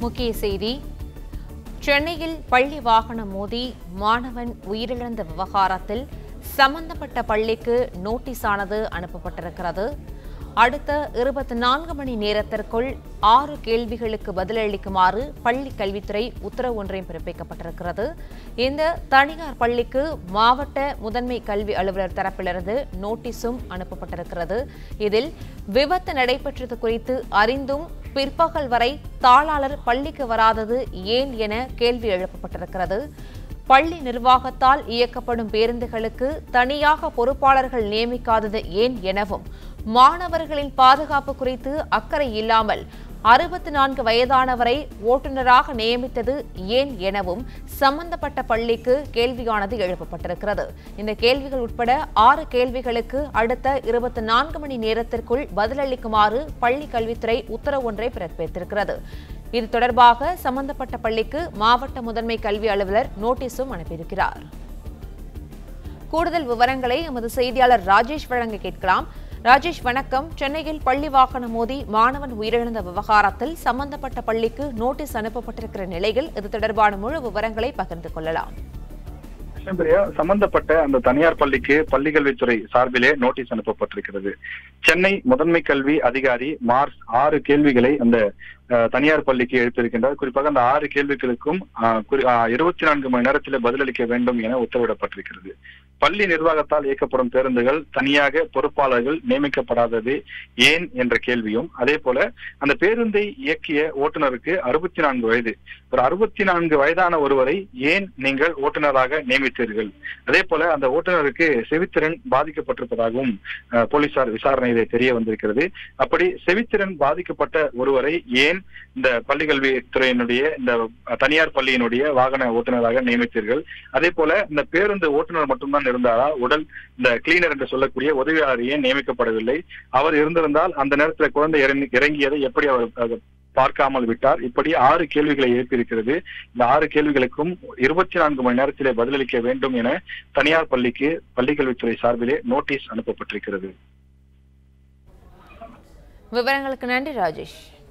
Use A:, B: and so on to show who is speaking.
A: முக்கிய செய்தி சென்னையில் பள்ளி வாகனம் மோதி மாணவன் உயிரிழந்த விவகாரத்தில் சம்பந்தப்பட்ட பள்ளிக்கு நோட்டீஸானது அனுப்பப்பட்டிருக்கிறது அடுத்த இருபத்தி நான்கு மணி நேரத்திற்குள் ஆறு கேள்விகளுக்கு பதிலளிக்குமாறு பள்ளி கல்வித்துறை உத்தரவு ஒன்றையும் பிறப்பிக்கப்பட்டிருக்கிறது இந்த தனியார் பள்ளிக்கு மாவட்ட முதன்மை கல்வி அலுவலர் தரப்பிலிருந்து நோட்டீஸும் அனுப்பப்பட்டிருக்கிறது இதில் விபத்து நடைபெற்றது குறித்து அறிந்தும் பிற்பகல் வரை தாளாளர் பள்ளிக்கு வராதது ஏன் என கேள்வி எழுப்பப்பட்டிருக்கிறது பள்ளி நிர்வாகத்தால் இயக்கப்படும் பேருந்துகளுக்கு தனியாக பொறுப்பாளர்கள் நியமிக்காதது ஏன் எனவும் மாணவர்களின் பாதுகாப்பு குறித்து அக்கறை இல்லாமல் அறுபத்தி நான்கு வயதானவரை ஓட்டுநராக நியமித்தது ஏன் எனவும் சம்பந்தப்பட்ட பள்ளிக்கு கேள்வியானது எழுப்பப்பட்டிருக்கிறது இந்த கேள்விகள் உட்பட ஆறு கேள்விகளுக்கு அடுத்த இருபத்தி நான்கு மணி நேரத்திற்குள் பதிலளிக்குமாறு பள்ளி கல்வித்துறை உத்தரவு ஒன்றை பிறப்பித்திருக்கிறது இது தொடர்பாக சம்பந்தப்பட்ட பள்ளிக்கு மாவட்ட முதன்மை கல்வி அலுவலர் நோட்டீஸும் அனுப்பியிருக்கிறார் கூடுதல் விவரங்களை எமது செய்தியாளர் ராஜேஷ் வழங்க கேட்கலாம் ராஜேஷ் வணக்கம் சென்னையில் பள்ளி வாகனம் மோதி மாணவன் உயிரிழந்த விவகாரத்தில் சம்பந்தப்பட்ட பள்ளிக்கு நோட்டீஸ் அனுப்பப்பட்டிருக்கிற நிலையில் இது தொடர்பான முழு விவரங்களை பகிர்ந்து கொள்ளலாம்
B: கிருஷ்ணபிரியா சம்பந்தப்பட்ட அந்த தனியார் பள்ளிக்கு பள்ளிக்கல்வித்துறை சார்பிலே நோட்டீஸ் அனுப்பப்பட்டிருக்கிறது சென்னை முதன்மை கல்வி அதிகாரி மார்ச் ஆறு கேள்விகளை அந்த அஹ், தனியார் பள்ளிக்கு எழுப்பியிருக்கின்றார் குறிப்பாக அந்த ஆறு கேள்விகளுக்கும் இருபத்தி நான்கு மணி நேரத்தில் பதிலளிக்க வேண்டும் என உத்தரவிடப்பட்டிருக்கிறது பள்ளி நிர்வாகத்தால் இயக்கப்படும் பேருந்துகள் தனியாக பொறுப்பாளர்கள் நியமிக்கப்படாதது ஏன் என்ற கேள்வியும் அதே போல அந்த பேருந்தை இயக்கிய ஓட்டுநருக்கு அறுபத்தி நான்கு வயது ஒரு அறுபத்தி நான்கு வயதான ஒருவரை ஏன் நீங்கள் ஓட்டுநராக நியமித்தீர்கள் அதே போல அந்த ஓட்டுநருக்கு செவித்திறன் பாதிக்கப்பட்டிருப்பதாகவும் அஹ், போலீசார் விசாரணையிலே தெரிய வந்திருக்கிறது அப்படி செவித்திறன் பாதிக்கப்பட்ட ஒருவரை ஏன் இந்த பள்ளிக்கல்வித்துறையினுடைய இந்த தனியார் பள்ளியினுடைய வாகன ஓட்டுநராக நியமித்தீர்கள் அதே போல இந்த பேருந்து ஓட்டுநர் மட்டும்தான் இருந்தாரா உடல் இந்த கிளீனர் என்று சொல்லக்கூடிய உதவியாளர் ஏன் நியமிக்கப்படவில்லை அவர் இருந்திருந்தால் அந்த நேரத்தில் குழந்தை இறங்கி- இறங்கியதை எப்படி அவர் அது பார்க்காமல் விட்டார் இப்படி ஆறு கேள்விகளை எழுப்பியிருக்கிறது இந்த ஆறு கேள்விகளுக்கும் இருபத்தி நான்கு மணி நேரத்திலே பதிலளிக்க வேண்டும் என தனியார் பள்ளிக்கு பள்ளிக்கல்வித்துறை சார்பிலே நோட்டீஸ் அனுப்பப்பட்டிருக்கிறது
A: விவரங்களுக்கு நன்றி ராஜேஷ்